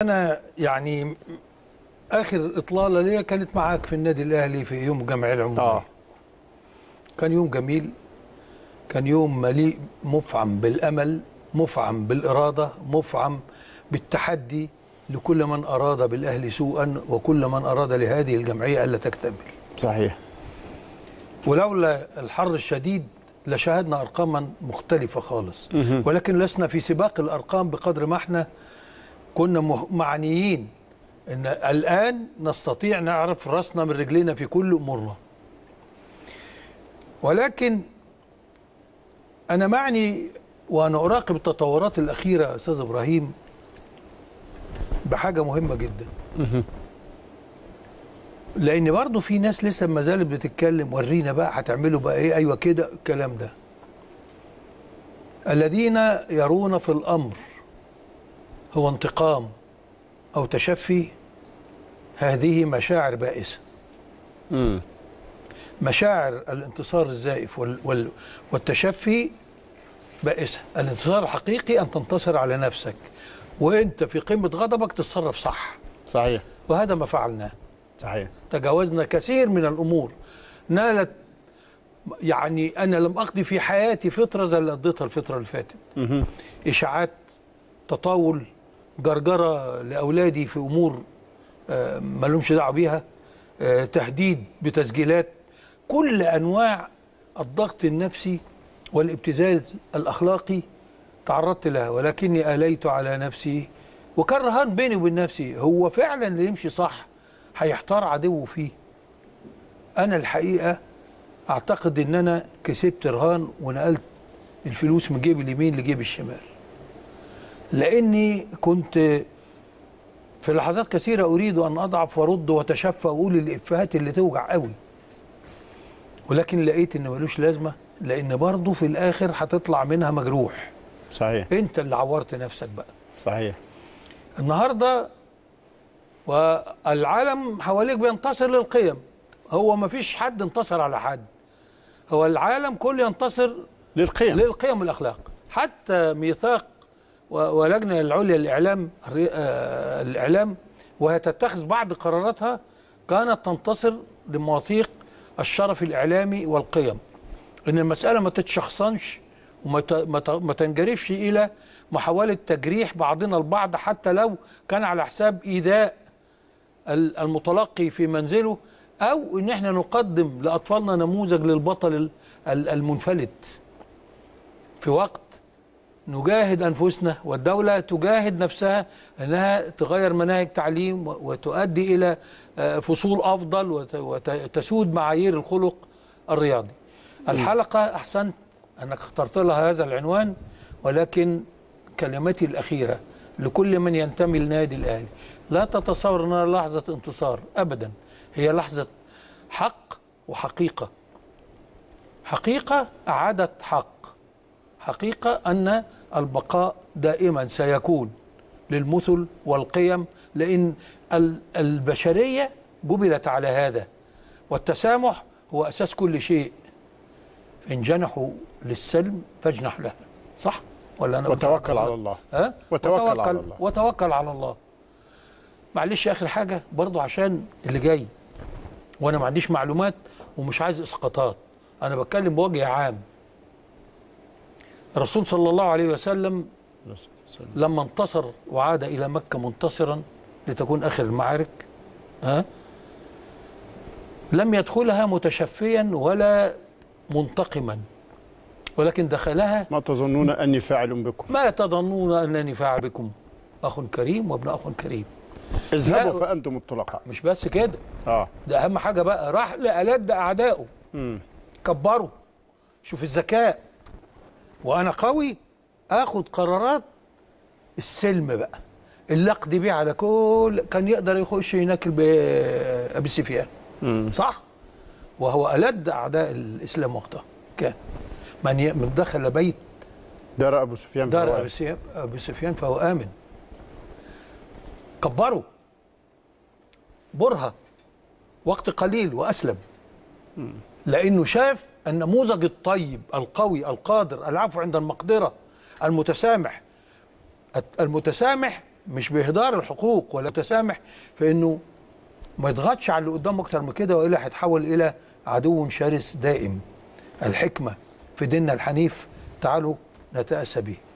انا يعني اخر اطلاله ليا كانت معاك في النادي الاهلي في يوم الجمعيه العموميه اه كان يوم جميل كان يوم مليء مفعم بالامل مفعم بالاراده مفعم بالتحدي لكل من اراد بالاهلي سوءا وكل من اراد لهذه الجمعيه الا تكتمل صحيح ولولا الحر الشديد لشاهدنا ارقاما مختلفه خالص ولكن لسنا في سباق الارقام بقدر ما احنا كنا مه- معنيين ان الان نستطيع نعرف راسنا من رجلينا في كل امورنا ولكن انا معني وانا اراقب التطورات الاخيره يا استاذ ابراهيم بحاجه مهمه جدا لان برضه في ناس لسه ما زالت بتتكلم ورينا بقى هتعملوا بقى ايه ايوه كده الكلام ده الذين يرون في الامر هو انتقام او تشفي هذه مشاعر بائسه امم مشاعر الانتصار الزائف وال وال والتشفي بائسه الانتصار الحقيقي ان تنتصر على نفسك وانت في قمه غضبك تتصرف صح صحيح وهذا ما فعلناه صحيح تجاوزنا كثير من الامور نالت يعني انا لم اقضي في حياتي فتره زي اللي قضيتها الفتره اللي فاتت مهم. اشاعات تطاول جرجره لاولادي في امور آه، ما لهمش دعوه بيها آه، تهديد بتسجيلات كل انواع الضغط النفسي والابتزاز الاخلاقي تعرضت لها ولكني اليت على نفسي وكان رهان بيني وبين نفسي هو فعلا اللي يمشي صح هيحتار عدوه فيه انا الحقيقه اعتقد ان انا كسبت رهان ونقلت الفلوس من جيب اليمين لجيب الشمال لاني كنت في لحظات كثيره اريد ان اضعف وارد واتشفى واقول الافيهات اللي توجع قوي ولكن لقيت ان ملوش لازمه لان برضه في الاخر هتطلع منها مجروح صحيح انت اللي عورت نفسك بقى صحيح النهارده والعالم حواليك بينتصر للقيم هو ما فيش حد انتصر على حد هو العالم كله ينتصر للقيم للقيم والاخلاق حتى ميثاق و- ولجنه العليا للاعلام الري- آه، الاعلام وهي تتخذ بعض قراراتها كانت تنتصر لمواثيق الشرف الاعلامي والقيم ان المساله ما تتشخصنش وما ت- ما ت- ما تنجرفش الى محاوله تجريح بعضنا البعض حتى لو كان على حساب ايذاء ال- المتلقي في منزله او ان احنا نقدم لاطفالنا نموذج للبطل ال- ال- المنفلت في وقت نجاهد انفسنا والدوله تجاهد نفسها انها تغير مناهج تعليم و- وتؤدي الى آه، فصول افضل وت- وتسود معايير الخلق الرياضي. الحلقه احسنت انك اخترت لها هذا العنوان ولكن كلمتي الاخيره لكل من ينتمي للنادي الاهلي لا تتصور انها لحظه انتصار ابدا هي لحظه حق وحقيقه. حقيقه اعادت حق حقيقة أن البقاء دائما سيكون للمثل والقيم لأن ال- البشرية جبلت على هذا والتسامح هو أساس كل شيء إن جنحوا للسلم فاجنح له صح ولا أنا وتوكل على الله ها؟ وتوكل على الله. وتوكل على الله معلش آخر حاجة برضو عشان اللي جاي وأنا ما عنديش معلومات ومش عايز إسقاطات أنا بتكلم بوجه عام الرسول صلى الله عليه وسلم لما انتصر وعاد إلى مكة منتصرا لتكون آخر المعارك ها لم يدخلها متشفيا ولا منتقما ولكن دخلها ما تظنون اني فاعل بكم ما تظنون أنني فاعل بكم أخ كريم وابن أخ كريم اذهبوا لا. فانتم الطلقاء مش بس كده اه ده أهم حاجة بقى راح لألد أعدائه امم كبروا شوف الذكاء وانا قوي اخد قرارات السلم بقى اللي اقضي بيه على كل كان يقدر يخش هناك ب- ابي سفيان صح وهو الد اعداء الاسلام وقتها كان من ي- من دخل بيت دار ابو سفيان في دار الرواية. ابي سفيان ابي سفيان فهو امن كبروا برهه وقت قليل واسلم لانه شاف النموذج الطيب القوي القادر العفو عند المقدره المتسامح المتسامح مش باهدار الحقوق ولا تسامح في انه ما يضغطش على اللي قدامه اكتر من كده والا هيتحول الى عدو شرس دائم الحكمه في ديننا الحنيف تعالوا نتاسى به